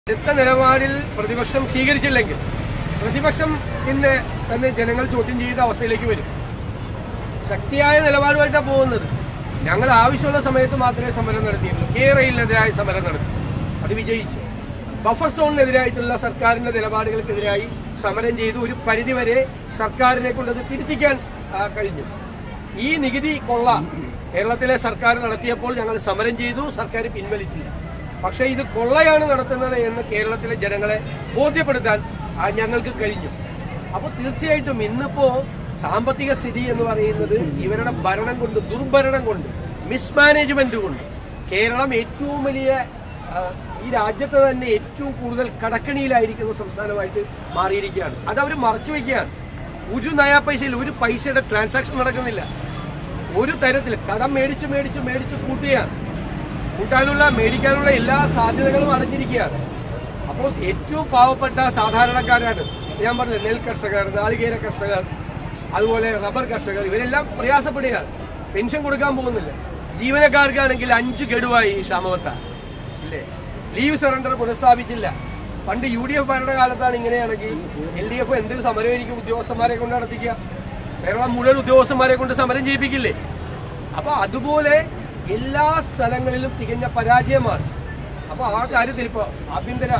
അടുത്ത നിലപാടിൽ പ്രതിപക്ഷം സ്വീകരിച്ചില്ലെങ്കിൽ പ്രതിപക്ഷം പിന്നെ തന്നെ ജനങ്ങൾ ചോദ്യം ചെയ്യുന്ന അവസ്ഥയിലേക്ക് വരും ശക്തിയായ നിലപാടുമായിട്ടാണ് പോകുന്നത് ഞങ്ങൾ ആവശ്യമുള്ള സമയത്ത് മാത്രമേ സമരം നടത്തിയുള്ളൂ കേരളയിലെതിരായ സമരം നടത്തി അത് വിജയിച്ചു ബഫർ സോണിനെതിരായിട്ടുള്ള സർക്കാരിന്റെ നിലപാടുകൾക്കെതിരായി സമരം ചെയ്തു ഒരു പരിധിവരെ സർക്കാരിനെ കൊണ്ട് അത് തിരുത്തിക്കാൻ ആ, കഴിഞ്ഞു ഈ നികുതി കൊള്ള കേരളത്തിലെ സർക്കാർ നടത്തിയപ്പോൾ ഞങ്ങൾ സമരം ചെയ്തു സർക്കാർ പിൻവലിച്ചില്ല പക്ഷേ ഇത് കൊള്ളയാണ് നടത്തുന്നത് എന്ന് കേരളത്തിലെ ജനങ്ങളെ ബോധ്യപ്പെടുത്താൻ ആ, ഞങ്ങൾക്ക് കഴിഞ്ഞു അപ്പോൾ തീർച്ചയായിട്ടും ഇന്നിപ്പോ സാമ്പത്തിക സ്ഥിതി എന്ന് പറയുന്നത് ഇവരുടെ ഭരണം കൊണ്ട് ദുർഭരണം കൊണ്ട് മിസ്മാനേജ്മെന്റ് കൊണ്ട് കേരളം ഏറ്റവും വലിയ ആ, ഈ രാജ്യത്ത് തന്നെ ഏറ്റവും കൂടുതൽ കടക്കണിയിലായിരിക്കുന്ന സംസ്ഥാനമായിട്ട് മാറിയിരിക്കുകയാണ് അത് അവർ മറച്ചു വയ്ക്കുകയാണ് ഒരു നയാ പൈസയിൽ ഒരു പൈസയുടെ ട്രാൻസാക്ഷൻ നടക്കുന്നില്ല ഒരു തരത്തിൽ കടം മേടിച്ച് മേടിച്ച് മേടിച്ച് കൂട്ടുകയാണ് കൂട്ടാനുള്ള മേടിക്കാനുള്ള എല്ലാ സാധ്യതകളും അടഞ്ഞിരിക്കുകയാണ് അപ്പോൾ ഏറ്റവും പാവപ്പെട്ട സാധാരണക്കാരാണ് ഞാൻ പറഞ്ഞത് നെൽ കർഷകർ നാളികേര കർഷകർ അതുപോലെ റബ്ബർ കർഷകർ ഇവരെല്ലാം പ്രയാസപ്പെടുകയാണ് പെൻഷൻ കൊടുക്കാൻ പോകുന്നില്ല ജീവനക്കാർക്കാണെങ്കിൽ അഞ്ച് ഗഡുവായി ക്ഷാമവത്ത ഇല്ലേ ലീവ് സറണ്ടർ പുനഃസ്ഥാപിച്ചില്ല പണ്ട് യു ഡി എഫ് ഭരണകാലത്താണ് ഇങ്ങനെയാണെങ്കിൽ എൽ ഡി എഫ് എന്തൊരു സമരമായിരിക്കും ഉദ്യോഗസ്ഥന്മാരെ കൊണ്ട് നടത്തിക്കുക കേരളം മുഴുവൻ ഉദ്യോഗസ്ഥന്മാരെ കൊണ്ട് സമരം ചെയ്യിപ്പിക്കില്ലേ അപ്പൊ അതുപോലെ എല്ലാ സ്ഥലങ്ങളിലും തികഞ്ഞ പരാജയമാണ് അപ്പൊ ആ കാര്യത്തിൽ ഇപ്പൊ ആഭ്യന്തര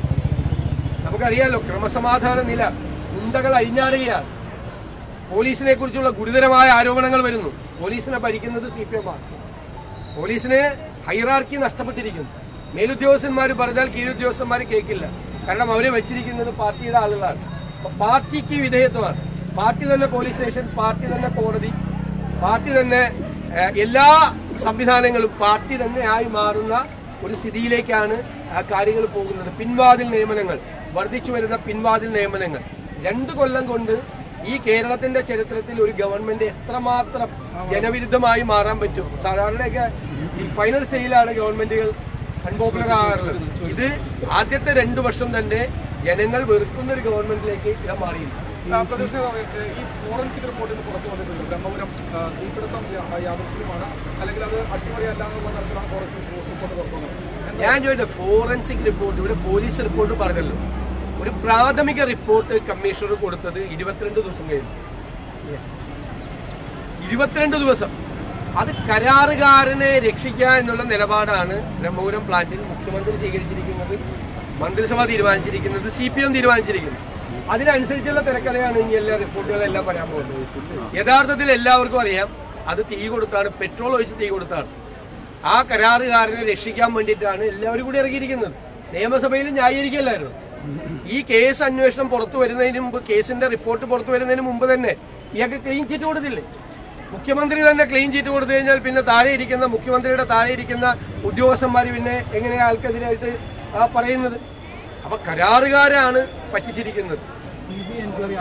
നമുക്കറിയാലോ ക്രമസമാധാന നില ഗുണ്ടകൾ അഴിഞ്ഞാടുകയാണ് പോലീസിനെ കുറിച്ചുള്ള ഗുരുതരമായ ആരോപണങ്ങൾ വരുന്നു പോലീസിനെ ഭരിക്കുന്നത് സി പി എം ആണ് പോലീസിന് ഹൈറാർക്കി നഷ്ടപ്പെട്ടിരിക്കുന്നു മേലുദ്യോഗസ്ഥന്മാർ പറഞ്ഞാൽ കീഴുദ്യോഗസ്ഥന്മാർ കേൾക്കില്ല കാരണം അവരെ വെച്ചിരിക്കുന്നത് പാർട്ടിയുടെ ആളുകളാണ് അപ്പൊ പാർട്ടിക്ക് വിധേയത്വമാണ് പാർട്ടി തന്നെ പോലീസ് സ്റ്റേഷൻ പാർട്ടി തന്നെ കോടതി പാർട്ടി തന്നെ ഏഹ്, എല്ലാ സംവിധാനങ്ങളും പാർട്ടി തന്നെ ആയി മാറുന്ന ഒരു സ്ഥിതിയിലേക്കാണ് ആ കാര്യങ്ങൾ പോകുന്നത് പിൻവാതിൽ നിയമനങ്ങൾ വർദ്ധിച്ചു വരുന്ന പിൻവാതിൽ നിയമനങ്ങൾ രണ്ടു കൊല്ലം കൊണ്ട് ഈ കേരളത്തിന്റെ ചരിത്രത്തിൽ ഒരു ഗവൺമെന്റ് എത്രമാത്രം ജനവിരുദ്ധമായി മാറാൻ പറ്റും സാധാരണയൊക്കെ ഈ ഫൈനൽ സ്റ്റേജിലാണ് ഗവൺമെന്റുകൾ അൺപോപ്പുലർ ആകാറുള്ളത് ഇത് ആദ്യത്തെ രണ്ടു വർഷം തന്നെ ജനങ്ങൾ വെറുക്കുന്ന ഒരു ഗവൺമെന്റിലേക്ക് ഇത് മാറിയില്ല ആ, പ്രതീക്ഷ ഏ, ഈ ഫോറൻസിക് റിപ്പോർട്ടിൽ പുറത്തു വന്നിട്ടുണ്ട് ബ്രഹ്മപുരം ആ, തീപിടുത്തം യാ- യാദൃശ്ചികമാണ് അല്ലെങ്കിൽ അത് അട്ടിമറി അല്ല എന്നുള്ള തരത്തിലാണ് ഫോറൻസിക് റിപ്പോർട്ട് പുറത്തു വന്നത് എന്താ- ഞാൻ ചോദിച്ച ഫോറൻസിക് റിപ്പോർട്ട് ഇവിടെ പോലീസ് റിപ്പോർട്ട് പറഞ്ഞല്ലോ ഒരു പ്രാഥമിക റിപ്പോർട്ട് കമ്മീഷണർ കൊടുത്തത് ഇരുപത്തിരണ്ട് ദിവസം കഴിഞ്ഞു ഇരുപത്തിരണ്ട് ദിവസം അത് കരാറുകാരനെ രക്ഷിക്കുക എന്നുള്ള നിലപാടാണ് ബ്രഹ്മപുരം പ്ലാന്റിൽ മുഖ്യമന്ത്രി സ്വീകരിച്ചിരിക്കുന്നത് മന്ത്രിസഭ തീരുമാനിച്ചിരിക്കുന്നത് സി പി എം തീരുമാനിച്ചിരിക്കുന്നത് അതിനനുസരിച്ചുള്ള തിരക്കഥയാണ് ഇനി എല്ലാ റിപ്പോർട്ടുകളെല്ലാം പറയാൻ പോകുന്നത് യഥാർത്ഥത്തിൽ എല്ലാവർക്കും അറിയാം അത് തീ കൊടുത്താണ് പെട്രോൾ ഒഴിച്ച് തീ കൊടുത്താണ് ആ കരാറുകാരനെ രക്ഷിക്കാൻ വേണ്ടിയിട്ടാണ് എല്ലാവരും കൂടി ഇറങ്ങിയിരിക്കുന്നത് നിയമസഭയിൽ ന്യായീകരിക്കല്ലായിരുന്നു ഈ കേസ് അന്വേഷണം പുറത്തു വരുന്നതിന് മുമ്പ് കേസിന്റെ റിപ്പോർട്ട് പുറത്തു വരുന്നതിന് മുമ്പ് തന്നെ ഇയാൾക്ക് ക്ലീൻ ചീറ്റ് കൊടുത്തില്ലേ മുഖ്യമന്ത്രി തന്നെ ക്ലീൻ ചീറ്റ് കൊടുത്തു കഴിഞ്ഞാൽ പിന്നെ താഴെ ഇരിക്കുന്ന മുഖ്യമന്ത്രിയുടെ താഴെ ഇരിക്കുന്ന ഉദ്യോഗസ്ഥന്മാർ പിന്നെ എങ്ങനെയാ ആൾക്കെതിരായിട്ട് ആ പറയുന്നത് അപ്പൊ കരാറുകാരാണ് പറ്റിച്ചിരിക്കുന്നത്